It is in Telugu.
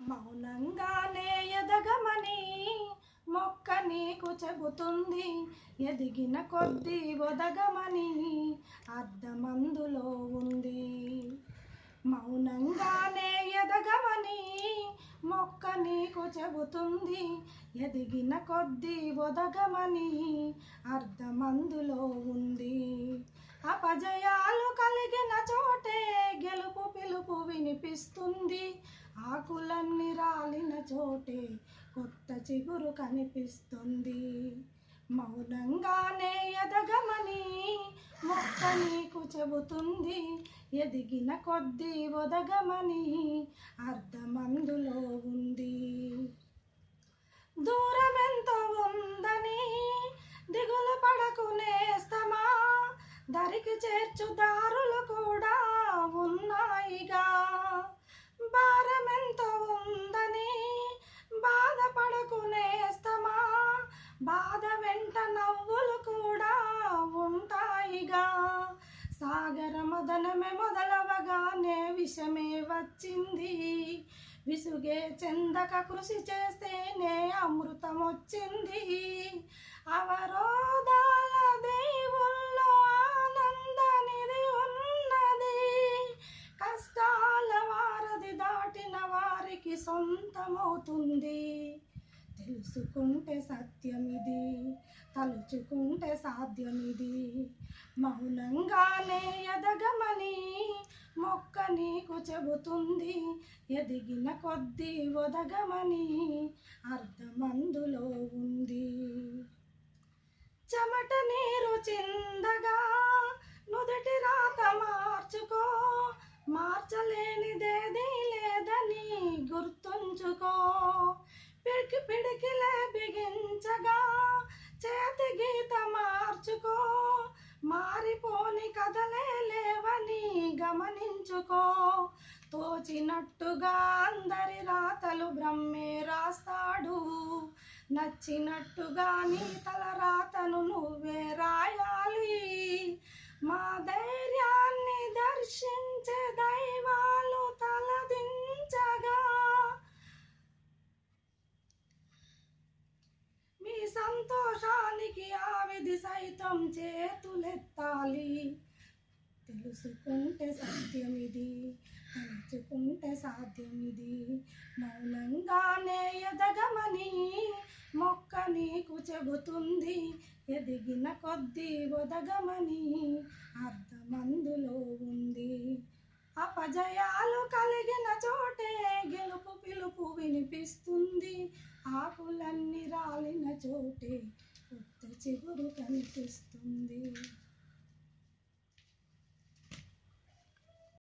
మౌనంగానే ఎదగమని మొక్క నీకు చెబుతుంది ఎదిగిన కొద్దీ ఒదగమని అర్ధమందులో ఉంది మౌనంగానే ఎదగమని మొక్క నీకు చెబుతుంది ఎదిగిన కొద్దీ ఒదగమని అర్ధమందులో ఉంది అపజయాలు కలిగిన చోటే గెలుపు పిలుపు వినిపిస్తుంది ఆకులన్నీ రాలిన చోటే కొత్త చిగురు కనిపిస్తుంది మౌనంగానే ఎదగమని మొక్క నీకు చెబుతుంది ఎదిగిన కొద్దీ ఒదగమని అర్ధమందులో ఉంది దూరమెంతో ఉందని దిగులు పడకు నేస్తమా దరికి చేర్చు దారులు కూడా ఉన్నాయిగా భారమెంతో ఉందని బాధపడకు నేస్తమా బాధ వెంట నవ్వులు కూడా ఉంటాయిగా సాగర మదనమే మొదలవగానే విషమే వచ్చింది విసుగే చెందక కృషి చేస్తేనే అమృతం వచ్చింది అవరోధాల దేవుల్లో ఆనందనిది ఉన్నది కష్టాల వారధి దాటిన వారికి సొంతమవుతుంది తెలుసుకుంటే సత్యమిది తలుచుకుంటే సాధ్యమిది మౌనంగానే ఎదగమని మొక్క నీకు చెబుతుంది ఎదిగిన కొద్దీ ఒదగమని అర్ధమందులో ఉంది చెమట నీరు చిందగా నుదుటి రాత మార్చుకో మార్చలేనిదేది లేదని గుర్తుంచుకో పిడికి పిడికిలే బిగించగా చేతి గీత మార్చుకో మారిపోని కథలే లేవని గమనించుకో తోచినట్టుగా అందరి రాతలు బ్రహ్మే రాస్తాడు నచ్చినట్టుగా నీ తల రాతను నువ్వే రాయాలి మా ధైర్యాన్ని దర్శించే దైవాలు తలదించగా మీ సంతోషానికి ఆ విధి సైతం చేతులెత్తాలి తెలుసుకుంటే సత్యమిది తలుచుకుంటే సాధ్యమిది మౌనంగానే ఎదగమని మొక్క నీకు చెబుతుంది ఎదిగిన కొద్దీ ఒదగమని అర్ధమందులో ఉంది అపజయాలు కలిగిన చోటే గెలుపు పిలుపు వినిపిస్తుంది ఆకులన్నీ రాలిన చోటే కొత్త చిగురు కనిపిస్తుంది